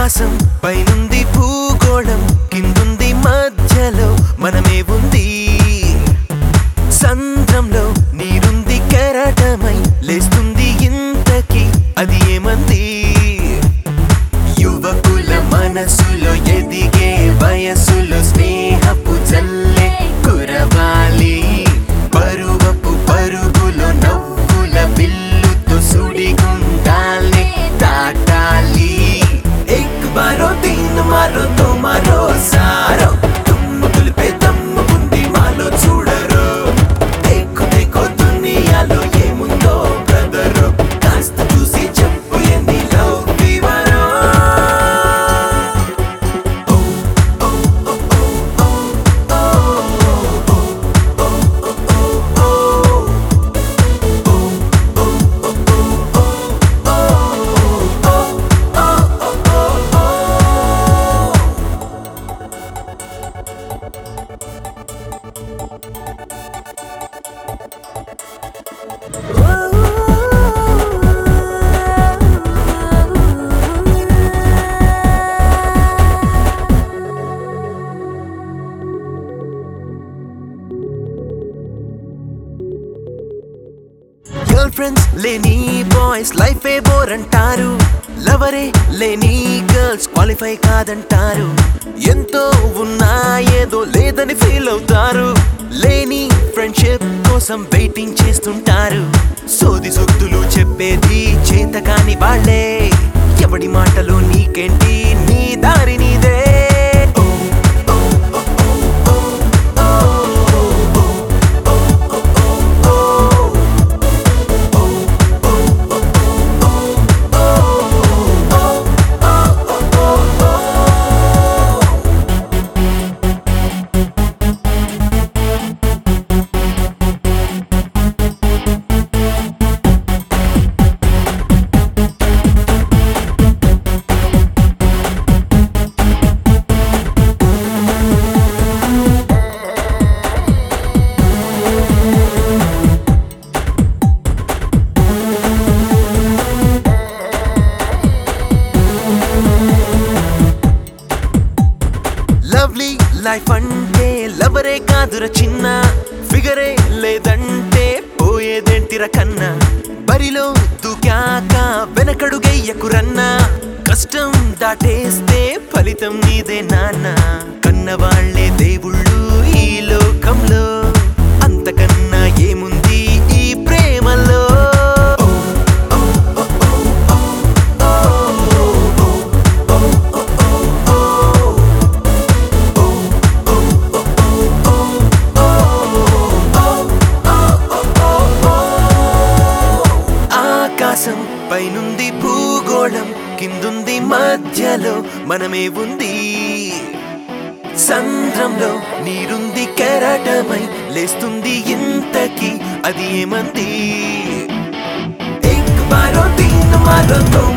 ఆకాశం పైనుంది భూగోళం కిందుంది మధ్యలో మనమే ఉంది సంద్రంలో నీరుంది కెరటమై లేస్తుంది ఇంతకి అది ఏమంది యువకుల మనసులో ఎదిగే వయసులో స్నేహపు జల్లే కురవాలి పరువపు పరుగులో నవ్వుల బిల్లుతో సుడిగుండాల్ని దాటాలి ఎక్ బారో తీన్ మారో తో మారో సారో తుమ్ము తులిపే దమ్ము ఉంది మాలో చూడరు దేఖో దేఖో దునియాలో ఏముందో బ్రదరు కాస్త చూసి చెప్పు ఎందులో వివరం గర్ల్ ఫ్రెండ్స్ లేని బాయ్స్ లైఫ్ ఏ బోర్ అంటారు లవరే లేని గర్ల్స్ క్వాలిఫై కాదంటారు ఎంతో ఉన్నా ఏదో లేదని ఫీల్ అవుతారు లేని ఫ్రెండ్షిప్ కోసం వెయిటింగ్ చేస్తుంటారు సోది సొత్తులు చెప్పేది చేత కాని వాళ్ళే ఎవడి మాటలు నీకేంటి నీ దారి నీదే ఓ, ఓ, ఓ, ఓ, ఓ, ఓ, ఓ, ఓ, ఓ. లవ్లీ లైఫ్ అంటే లవరే కాదుర చిన్న ఫిగరే లేదంటే పోయేదేంటిర కన్నా బరిలో దూకాక వెనకడుగెయ్యకురన్నా కష్టం దాటేస్తే ఫలితం నీదే నాన్న కన్నవాళ్లే దేవుళ్ళు ఈ లోకంలో అంతకన్నా ఏముంది ఈ ప్రేమలో ఓ, ఓ, ఓ, ఓ, ఓ, ఓ, ఓ, ఓ, ఓ, ఓ. ఆకాశం పైనుంది భూగోళం కిందుంది మధ్యలో మనమే ఉంది సంద్రంలో నీరుంది కెరటమై లేస్తుంది ఇంతకి అది ఏమంది ఎక్ బారో తీన్ మారో తో